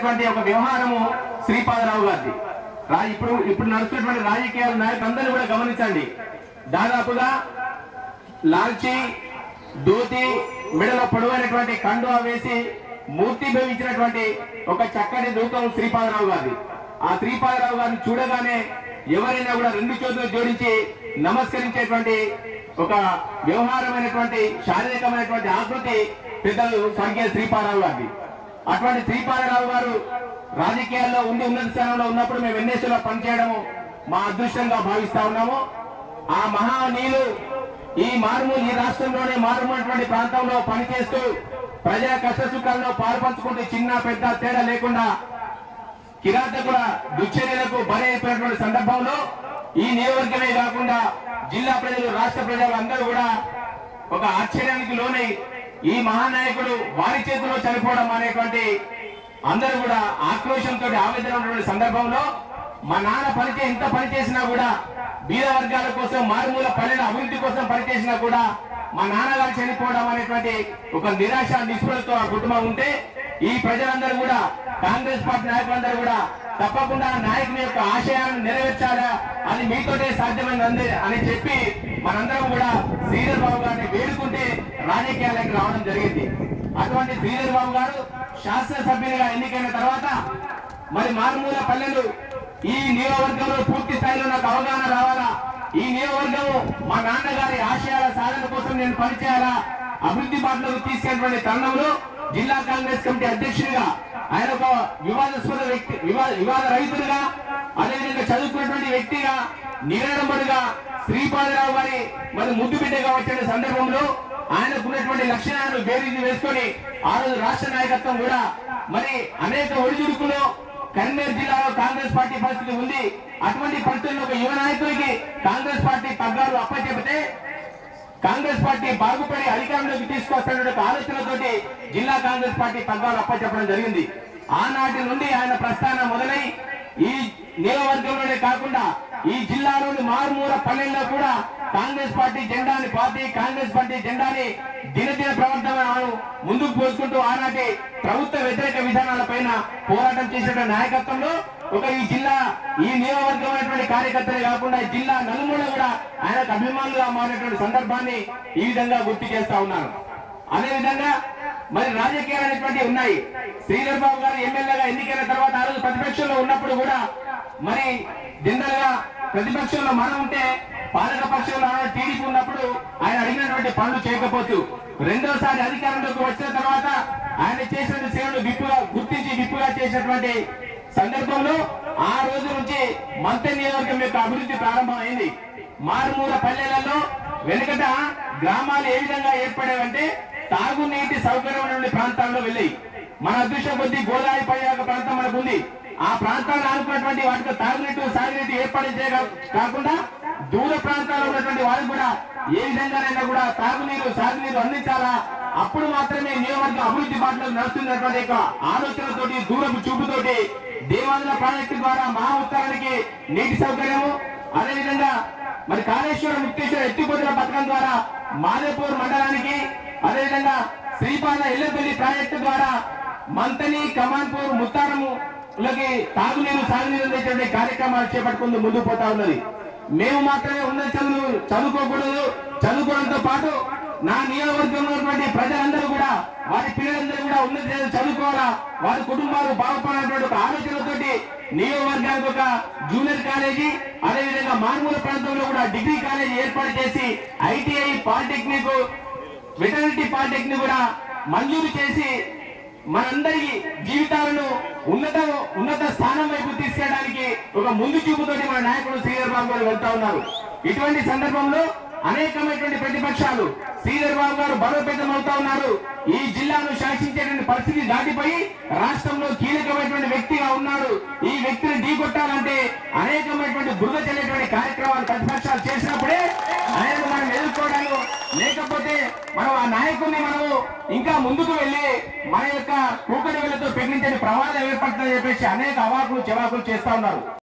జరిగినటువంటి ఒక వ్యవహారము శ్రీపాదరావు గారిది రా ఇప్పుడు ఇప్పుడు నడుస్తున్నటువంటి రాజకీయ నాయకులందరూ కూడా గమనించండి దాదాపుగా లాల్చి దూతి మెడలో పొడవైనటువంటి కండువా వేసి మూర్తి భవించినటువంటి ఒక చక్కటి రూపం శ్రీపాదరావు గారిది ఆ శ్రీపాదరావు గారిని చూడగానే ఎవరైనా కూడా రెండు చేతులు జోడించి నమస్కరించేటువంటి ఒక వ్యవహారమైనటువంటి శారీరకమైనటువంటి ఆకృతి పెద్దలు స్వర్గీయ శ్రీపాదరావు గారిది అటువంటి శ్రీపాదరావు గారు రాజకీయాల్లో ఉండి ఉన్నత స్థానంలో ఉన్నప్పుడు మేము ఎన్ఎస్లో పనిచేయడము మా అదృష్టంగా భావిస్తా ఉన్నాము ఆ మహానీయులు ఈ మారుమూల ఈ రాష్ట్రంలోనే మారుమూలటువంటి ప్రాంతంలో పనిచేస్తూ ప్రజల కష్ట సుఖాల్లో పాల్పంచుకుంటూ చిన్న పెద్ద తేడా లేకుండా కిరాతకుల దుశ్చర్యలకు బలి అయిపోయినటువంటి సందర్భంలో ఈ నియోజకవర్గమే కాకుండా జిల్లా ప్రజలు రాష్ట్ర ప్రజలు అందరూ కూడా ఒక ఆశ్చర్యానికి లోనై ఈ మహానాయకుడు వారి చేతిలో చనిపోవడం అనేటువంటి అందరూ కూడా ఆక్రోషంతో ఆవేదన ఉన్నటువంటి సందర్భంలో మా నాన్న పనిచే ఎంత పని చేసినా కూడా బీద వర్గాల కోసం మారుమూల పల్లెల అభివృద్ధి కోసం పనిచేసినా కూడా మా నాన్నగారు చనిపోవడం అనేటువంటి ఒక నిరాశ నిస్పృహలతో ఆ కుటుంబం ఉంటే ఈ ప్రజలందరూ కూడా కాంగ్రెస్ పార్టీ నాయకులందరూ కూడా తప్పకుండా నాయకుని యొక్క ఆశయాలను నెరవేర్చాలా అది మీతోటే సాధ్యమైంది అని చెప్పి మనందరం కూడా శ్రీధర్ బాబు గారిని వేడుకుంటే రాజకీయాలకు రావడం జరిగింది అటువంటి శ్రీధర్ బాబు గారు శాసనసభ్యునిగా ఎన్నికైన తర్వాత మరి మారుమూల పల్లెలు ఈ నియోజకవర్గంలో పూర్తి స్థాయిలో నాకు అవగాహన రావాలా ఈ నియోజకవర్గం మా నాన్నగారి ఆశయాల సాధన కోసం నేను పనిచేయాలా అభివృద్ధి బాటలోకి తీసుకెళ్ళినటువంటి తరుణంలో జిల్లా కాంగ్రెస్ కమిటీ అధ్యక్షుడిగా ఆయన ఒక వివాదాస్పద వ్యక్తి వివాద వివాద రైతులుగా అదేవిధంగా చదువుకున్నటువంటి వ్యక్తిగా నిరాడంబడిగా శ్రీపాదరావు గారి మరి ముద్దు బిడ్డగా వచ్చిన సందర్భంలో ఆయనకున్నటువంటి లక్షణాలను బేరీజు వేసుకొని ఆ రోజు రాష్ట్ర నాయకత్వం కూడా మరి అనేక ఒడిదుడుకులో కరీంనగర్ జిల్లాలో కాంగ్రెస్ పార్టీ పరిస్థితి ఉంది అటువంటి పరిస్థితుల్లో ఒక యువ నాయకుడికి కాంగ్రెస్ పార్టీ పగ్గాలు అప్పచెబితే కాంగ్రెస్ పార్టీ బాగుపడి అధికారంలోకి తీసుకొస్తున్న ఒక ఆలోచనతోటి జిల్లా కాంగ్రెస్ పార్టీ పగ్గాలు అప్పచెప్పడం జరిగింది ఆనాటి నుండి ఆయన ప్రస్థానం మొదలై ఈ నియోజకవర్గంలోనే కాకుండా ఈ జిల్లాలోని మారుమూల పల్లెల్లో కూడా కాంగ్రెస్ పార్టీ జెండాని పార్టీ కాంగ్రెస్ పార్టీ జెండాని దినదిన ప్రవర్తనను ముందుకు పోసుకుంటూ ఆనాటి ప్రభుత్వ వ్యతిరేక విధానాల పైన పోరాటం చేసిన నాయకత్వంలో ఒక ఈ జిల్లా ఈ నియోజకవర్గమైనటువంటి కార్యకర్తలే కాకుండా ఈ జిల్లా నలుమూల కూడా ఆయనకు అభిమానులుగా మారినటువంటి సందర్భాన్ని ఈ విధంగా గుర్తు చేస్తా ఉన్నారు అదే విధంగా మరి రాజకీయాలు అనేటువంటివి ఉన్నాయి శ్రీధర్ బాబు గారు ఎమ్మెల్యేగా ఎన్నికైన తర్వాత ఆ రోజు ప్రతిపక్షంలో ఉన్నప్పుడు కూడా మరి జనరల్ గా ప్రతిపక్షంలో మనం ఉంటే పాలక పక్షంలో టీడీపీ ఉన్నప్పుడు ఆయన అడిగినటువంటి పనులు చేయకపోతూ రెండోసారి అధికారంలోకి వచ్చిన తర్వాత ఆయన చేసిన సేవలు విప్పుగా గుర్తించి విప్పుగా చేసినటువంటి సందర్భంలో ఆ రోజు నుంచి మంత్రి నియోజకవర్గం యొక్క అభివృద్ధి ప్రారంభమైంది మారుమూల పల్లెలలో వెనుకట గ్రామాలు ఏ విధంగా ఏర్పడేవంటే తాగునీటి సౌకర్యం ఉన్న ప్రాంతాల్లో వెళ్ళాయి మన అదృష్టం కొద్దీ గోదావరి పర్యాక ప్రాంతం మనకు ఉంది ఆ ప్రాంతాలను ఆనుకున్నటువంటి వాటికి తాగునీటి సాగునీటి ఏర్పాటు చేయగా కాకుండా దూర ప్రాంతాల్లో ఉన్నటువంటి వారికి కూడా ఏ విధంగానైనా కూడా తాగునీరు సాగునీరు అందించాలా అప్పుడు మాత్రమే నియోజకవర్గం అభివృద్ధి బాటలో నడుస్తున్నటువంటి యొక్క ఆలోచనతోటి దూరపు చూపుతోటి దేవాలయ ప్రాజెక్టు ద్వారా మహా ఉత్తరానికి నీటి సౌకర్యము అదేవిధంగా మరి కాళేశ్వరం ముక్తేశ్వర ఎత్తిపోతుల పథకం ద్వారా మాదేపూర్ మండలానికి అదేవిధంగా శ్రీపాద ఎల్లపల్లి ప్రాజెక్టు ద్వారా మంతని కమాన్పూర్ ముత్తారములకి తాగునీరు సాగునీరు అందేటువంటి కార్యక్రమాలు చేపట్టుకుంటూ ముందుకు పోతా ఉన్నది మేము మాత్రమే ఉన్న చదువు చదువుకోకూడదు చదువుకోవడంతో పాటు నా నియోజకవర్గంలో ఉన్నటువంటి ప్రజలందరూ కూడా వారి పిల్లలందరూ కూడా ఉన్నత చదువు చదువుకోవాలా వారి కుటుంబాలు బాగుపడాలన్నటువంటి ఒక ఆలోచనతోటి నియోజకవర్గానికి ఒక జూనియర్ కాలేజీ అదేవిధంగా మారుమూల ప్రాంతంలో కూడా డిగ్రీ కాలేజీ ఏర్పాటు చేసి ఐటీఐ పాలిటెక్నిక్ వెటర్నిటీ పాలిటెక్నిక్ కూడా మంజూరు చేసి మనందరి జీవితాలను ఉన్నత ఉన్నత స్థానం వైపు తీసుకెళ్ళడానికి ఒక ముందు చూపుతోటి మన నాయకుడు శ్రీధర్ బాబు గారు వెళ్తా ఉన్నారు ఇటువంటి సందర్భంలో అనేకమైనటువంటి ప్రతిపక్షాలు శ్రీధర్ బాబు గారు బలోపేతం అవుతా ఉన్నారు ఈ జిల్లాను శాసించేటువంటి పరిస్థితి దాటిపోయి రాష్ట్రంలో కీలకమైనటువంటి వ్యక్తిగా ఉన్నాడు ఈ వ్యక్తిని ఢీకొట్టాలంటే అనేకమైనటువంటి బురద చెల్లేటువంటి కార్యక్రమాలు ప్రతిపక్షాలు చేసినప్పుడే ఆయనను మనం ఎదుర్కోవడానికి లేకపోతే మనం ఆ నాయకుడిని మనము ఇంకా ముందుకు వెళ్ళి మన యొక్క కూకటి వేలతో పెగిలించే ప్రమాదం ఏర్పడుతుందని చెప్పేసి అనేక అవాకులు చెవాకులు చేస్తా ఉన్నారు